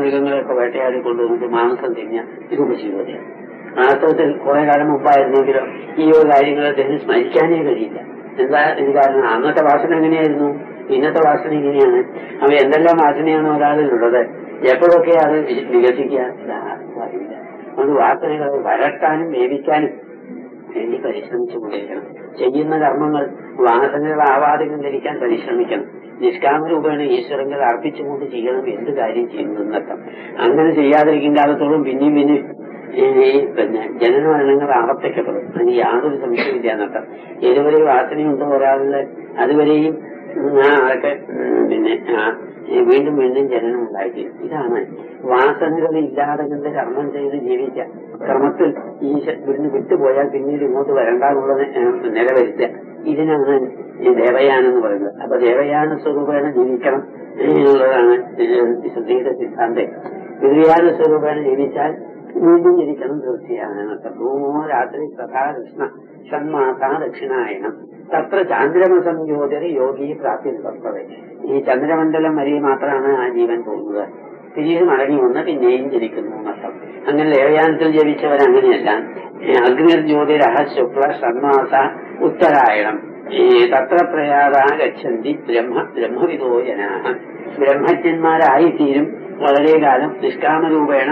മൃഗങ്ങളെയൊക്കെ വേട്ടയാടി കൊണ്ടുവന്നിട്ട് മാംസം തിരിഞ്ഞ ഇത് ഉപജീവതയാണ് വാസ്തവത്തിൽ കുറെ കാലം മുമ്പായിരുന്നെങ്കിലോ ഈ ഒരു കാര്യങ്ങൾ അദ്ദേഹം സ്മരിക്കാനേ കഴിയില്ല എന്താ ഇത് കാരണം അന്നത്തെ വാസന എങ്ങനെയായിരുന്നു ഇന്നത്തെ വാസന ഇങ്ങനെയാണ് അവ എന്തെല്ലാം വാസനയാണ് ഒരാളിലുള്ളത് എപ്പോഴൊക്കെ അത് വി- വികസിക്കുക ഇതാർക്കും അറിയില്ല അതുകൊണ്ട് വാസനകളെ വരട്ടാനും വേവിക്കാനും വേണ്ടി പരിശ്രമിച്ചുകൊണ്ടിരിക്കണം ചെയ്യുന്ന കർമ്മങ്ങൾ വാസനകളാവാതെ ധരിക്കാൻ പരിശ്രമിക്കണം നിഷ്കാമരൂപേണ ഈശ്വരങ്ങൾ അർപ്പിച്ചുകൊണ്ട് ചെയ്യണം എന്ത് കാര്യം ചെയ്യുന്നതെന്നർത്ഥം അങ്ങനെ ചെയ്യാതിരിക്കുന്ന കാലത്തോളം പിന്നെയും പിന്നെ ഈ പിന്നെ ജനനമരണങ്ങൾ ആവർത്തിക്കപ്പെടും അതിന് യാതൊരു സംശയമില്ല എന്നർത്ഥം ഏതുവരെ വാസനയുണ്ടോ ഒരാളുടെ അതുവരെയും ഉം, ആ ആൾക്ക് ഉം, പിന്നെ ആ, ഈ വീണ്ടും വീണ്ടും ജനനം ഉണ്ടായിത്തീരും ഇതാണ് വാസനകൾ ഇല്ലാതെ കണ്ട് കർമ്മം ചെയ്ത് ജീവിക്കുക ക്രമത്തിൽ ഈ ശ- ഇവിടുന്ന് വിട്ടുപോയാൽ പിന്നീട് ഇങ്ങോട്ട് വരണ്ടെന്നുള്ള നിലവരുത്തുക ഇതിനാണ് ഈ ദേവയാനം എന്ന് പറയുന്നത് അപ്പൊ ദേവയാന സ്വരൂപേണ ജീവിക്കണം എന്നുള്ളതാണ് ശുദ്ധിയുടെ സിദ്ധാന്തം ഗിരിയാന സ്വരൂപേണ ജീവിച്ചാൽ വീണ്ടും ജനിക്കണം തീർച്ചയാണ് ഭൂമോ രാത്രി തഥാ കൃഷ്ണ ഷൺമാസ ദക്ഷിണായനം തത്ര ചാന്ദ്രമസം ജ്യോതിർ യോഗി പ്രാപ്തി നിവർത്തത് ഈ ചന്ദ്രമണ്ഡലം വരെ മാത്രമാണ് ആ ജീവൻ പോകുന്നത് പിന്നീട് മടങ്ങി വന്ന് പിന്നെയും ജനിക്കുന്നു എന്നർത്ഥം അങ്ങനെ ദേവയാനത്തിൽ ജനിച്ചവർ അങ്ങനെയല്ല അഗ്നിർ ജ്യോതിരഹ ശുക്ല ഷൺമാസ ഉത്തരായണം ഈ തത്ര പ്രയാത ഗച്ഛന്തി ബ്രഹ്മ ബ്രഹ്മവിദോ ജനാഹ ബ്രഹ്മജ്ഞന്മാരായിത്തീരും വളരെ കാലം നിഷ്കാമരൂപേണ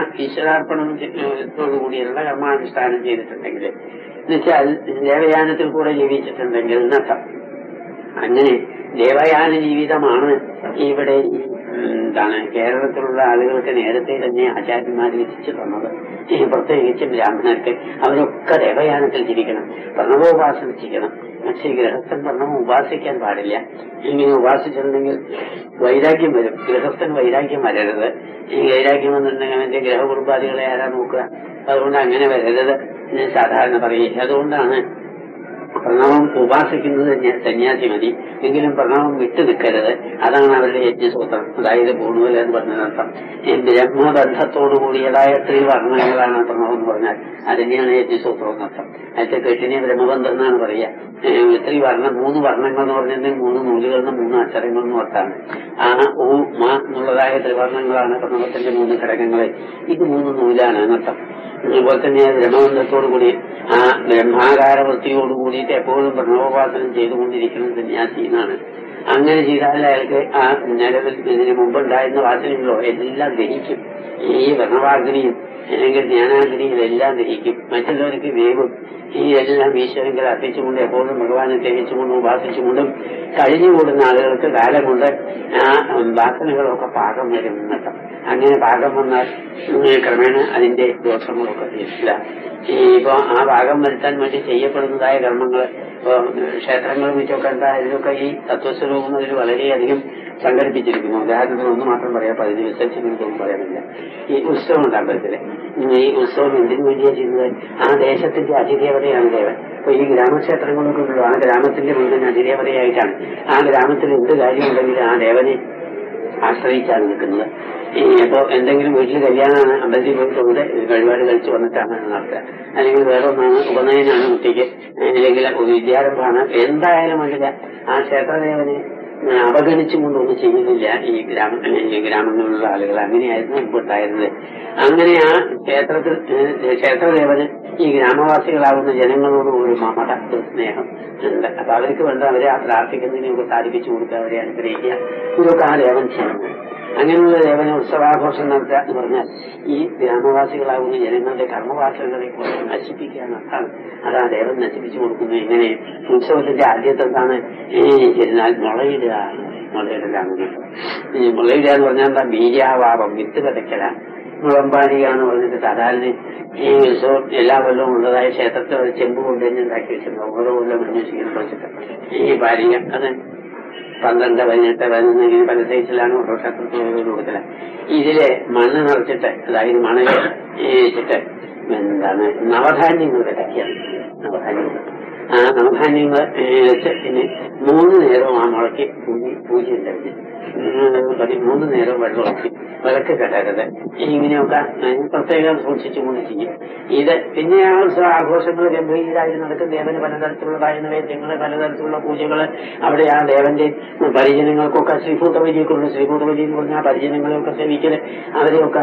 ഈശ്വരാർപ്പണത്തോടുകൂടിയുള്ള കർമാനുഷ്ഠാനം ചെയ്തിട്ടുണ്ടെങ്കിൽ എന്നുവെച്ചാൽ ദേവയാനത്തിൽ കൂടെ ജീവിച്ചിട്ടുണ്ടെങ്കിൽ എന്നർത്ഥം അങ്ങനെ ദേവയാന ജീവിതമാണ് ഇവിടെ ഈ ഉം, എന്താണ് കേരളത്തിലുള്ള ആളുകൾക്ക് നേരത്തെ തന്നെ ആചാര്യന്മാർ വിധിച്ചു തന്നത് ഈ പ്രത്യേകിച്ച് ബ്രാഹ്മണർക്ക് അവരൊക്കെ ദേവയാനത്തിൽ ജീവിക്കണം പ്രണവോപാസന ചെയ്യണം പക്ഷേ ഗൃഹസ്ഥൻ പ്രണവം ഉപാസിക്കാൻ പാടില്ല ഇങ്ങനെ ഉപാസിച്ചിട്ടുണ്ടെങ്കിൽ വൈരാഗ്യം വരും ഗൃഹസ്ഥൻ വൈരാഗ്യം വരരുത് ഈ വൈരാഗ്യം വന്നിട്ടുണ്ടെങ്കിൽ അവന്റെ ഗ്രഹകുടുംബാദികളെ ആരാ നോക്കുക അതുകൊണ്ട് അങ്ങനെ വരരുത് എന്ന് സാധാരണ പറയും അതുകൊണ്ടാണ് പ്രണവം ഉപാസിക്കുന്നത് സന്യ- സന്യാസി മതി എങ്കിലും പ്രണവം വിട്ടു നിൽക്കരുത് അതാണ് അവരുടെ യജ്ഞസൂത്രം അതായത് പൂണൂല എന്ന് പറഞ്ഞതിനർത്ഥം ഈ ബ്രഹ്മബന്ധത്തോടു കൂടിയതായ ത്രിവർണ്ണങ്ങളാണ് പ്രണവം എന്ന് പറഞ്ഞാൽ അതിനെയാണ് യജ്ഞസൂത്രം എന്നർത്ഥം അതിന്റെ കെട്ടിനെ ബ്രഹ്മബന്ധം എന്നാണ് പറയുക ഏഹ് ത്രിവർണ്ണം മൂന്ന് വർണ്ണങ്ങൾ എന്ന് പറഞ്ഞിട്ടുണ്ടെങ്കിൽ മൂന്ന് നൂലുകൾ എന്ന് മൂന്ന് അക്ഷരങ്ങൾ എന്ന് അർത്ഥാണ് ആ ഓ മ എന്നുള്ളതായ ത്രിവർണ്ണങ്ങളാണ് പ്രണവത്തിന്റെ മൂന്ന് ഘടകങ്ങൾ ഇത് മൂന്ന് നൂലാണ് എന്നർത്ഥം അതുപോലെ തന്നെ ബ്രഹ്മബന്ധത്തോടു കൂടി ആ ബ്രഹ്മാകാര വൃത്തിയോട് കൂടിയിട്ട് എപ്പോഴും പ്രണവോപാസനം ചെയ്തുകൊണ്ടിരിക്കുന്നത് സന്യാസി എന്നാണ് അങ്ങനെ ചെയ്താൽ അയാൾക്ക് ആ നിലവിൽ ഇതിന് മുമ്പുണ്ടായിരുന്ന വാസനകളോ എല്ലാം ദഹിക്കും ഈ പ്രണവാഗ്നിയും അല്ലെങ്കിൽ ജ്ഞാനാഗ്നിയും എല്ലാം ദഹിക്കും മറ്റുള്ളവർക്ക് വേവും ഈ എല്ലാം ഈശ്വരങ്ങൾ അർപ്പിച്ചുകൊണ്ട് എപ്പോഴും ഭഗവാനെ തേങ്ങിച്ചുകൊണ്ടും ഉപാസിച്ചുകൊണ്ടും കഴിഞ്ഞുകൂടുന്ന ആളുകൾക്ക് കാലം കൊണ്ട് ആ വാസനകളൊക്കെ പാകം വരും എന്നർത്ഥം അങ്ങനെ പാകം വന്നാൽ ഉം, ക്രമേണ അതിന്റെ ദോഷങ്ങളൊക്കെ തീരില്ല ഈ ഇപ്പൊ ആ ഭാഗം വരുത്താൻ വേണ്ടി ചെയ്യപ്പെടുന്നതായ കർമ്മങ്ങൾ ഇപ്പൊ ക്ഷേത്രങ്ങളും മറ്റൊക്കെ എന്താ ഇതിലൊക്കെ ഈ തത്വസ്വരൂപം അതിൽ വളരെയധികം സംഘടിപ്പിച്ചിരിക്കുന്നു ഉദാഹരണത്തിന് ഒന്ന് മാത്രം പറയാം പതിന് വിസർജിക്കുന്നതൊന്നും പറയാനില്ല ഈ ഉത്സവം ഉണ്ട് അമ്പലത്തില് ഉം, ഈ ഉത്സവം എന്തിനു വേണ്ടിയാ ചെയ്യുന്നത് ആ ദേശത്തിന്റെ അതിദേവതയാണ് ദേവൻ അപ്പൊ ഈ ഗ്രാമക്ഷേത്രങ്ങളൊക്കെ ഉള്ളൂ ആ ഗ്രാമത്തിന്റെ മുഴുവൻ അതിദേവതയായിട്ടാണ് ആ ഗ്രാമത്തിൽ എന്ത് കാര്യമുണ്ടെങ്കിലും ആ ദേവനെ ആശ്രയിച്ചാണ് നിൽക്കുന്നത് ഈ ഇപ്പൊ എന്തെങ്കിലും വീട്ടിൽ കല്യാണമാണ് അമ്പലത്തിൽ പോയി തൊഴുത് വഴിപാട് കഴിച്ച് വന്നിട്ടാണ് നടത്തുക അല്ലെങ്കിൽ വേറെ ഒന്നാണ് ഉപനയനാണ് കുട്ടിക്ക് അല്ലെങ്കിൽ ഒരു വിദ്യാരംഭമാണ് എന്തായാലും വേണ്ടില്ല ആ ക്ഷേത്രദേവനെ അവഗണിച്ചുകൊണ്ടൊന്നും ചെയ്യുന്നില്ല ഈ ഗ്രാമ ഈ ഗ്രാമങ്ങളിലുള്ള ആളുകൾ അങ്ങനെയായിരുന്നു മുമ്പുണ്ടായിരുന്നത് അങ്ങനെ ആ ക്ഷേത്രത്തിൽ ഏഹ് ക്ഷേത്രദേവന് ഈ ഗ്രാമവാസികളാകുന്ന ജനങ്ങളോട് ഒരു മമത ഒരു സ്നേഹം ഉണ്ട് അപ്പൊ അവർക്ക് വേണ്ട അവരെ ആ പ്രാർത്ഥിക്കുന്നതിനൊക്കെ സാധിപ്പിച്ചു കൊടുക്കുക അവരെ അനുഗ്രഹിക്കുക ഇതൊക്കെ ആ ദേവൻ ചെയ്യുന്നത് അങ്ങനെയുള്ള ദേവന ഉത്സവാഘോഷം നടത്തുക എന്ന് പറഞ്ഞാൽ ഈ ഗ്രാമവാസികളാകുന്ന ജനങ്ങളുടെ കർമ്മവാസനകളെ കൊണ്ട് നശിപ്പിക്കുക എന്നർത്ഥമാണ് അത് ആ ദേവൻ നശിപ്പിച്ചു കൊടുക്കുന്നു എങ്ങനെ ഉത്സവത്തിന്റെ ആദ്യത്തെ എന്താണ് ഈ ചെന്നാൽ മുളയിടുക മുളയിടലാണ് ഈ മുളയിടുക എന്ന് പറഞ്ഞാൽ എന്താ ബീജാവാപം വിത്ത് വിതയ്ക്കലാണ് മുളമ്പാലിക എന്ന് പറഞ്ഞിട്ട് സാധാരണ ഈ ഉത്സവം എല്ലാ കൊല്ലവും ഉള്ളതായ ക്ഷേത്രത്തിൽ ഒരു ചെമ്പ് കൊണ്ടുതന്നെ ഉണ്ടാക്കി വെച്ചിട്ടുണ്ട് ഓരോ കൊല്ലം അന്വേഷിക്കണം വെച്ചിട്ട് ഈ പാലിക അത് പന്ത്രണ്ട് പതിനെട്ട് പതിനൊന്ന് ഇങ്ങനെ പല സൈസിലാണ് ഓരോ ക്ഷേത്രത്തിൽ കൊടുക്കല ഇതില് മണ്ണ് നിറച്ചിട്ട് അതായത് മണൽ വെച്ചിട്ട് എന്താണ് നവധാന്യങ്ങൾ വിതയ്ക്കുകയാണ് നവധാന്യങ്ങൾ ആ നവധാന്യങ്ങൾ വെച്ച് പിന്നെ മൂന്ന് നേരവും ആ മുളയ്ക്ക് പൂജ പൂജ ഉണ്ടായിരുന്നു മൂന്ന് നേരം വെള്ളം ഒഴിച്ച് വിളക്ക് കെട്ടരുത് ഇങ്ങനെയൊക്കെ ഏഹ്, പ്രത്യേകം സൂക്ഷിച്ചുകൊണ്ട് ചെയ്യും ഇത് പിന്നെ ആ ഉത്സവ ആഘോഷങ്ങൾ ഗംഭീരമായി നടക്കും ദേവന് പലതരത്തിലുള്ളതായ നൈവേദ്യങ്ങള് പലതരത്തിലുള്ള പൂജകള് അവിടെ ആ ദേവന്റെ പരിജനങ്ങൾക്കൊക്കെ ശ്രീഭൂതവലിയൊക്കെ ഉണ്ട് ശ്രീഭൂതവലി എന്ന് പറഞ്ഞാൽ ആ പരിജനങ്ങളെയൊക്കെ സേവിക്കല് അവരെയൊക്കെ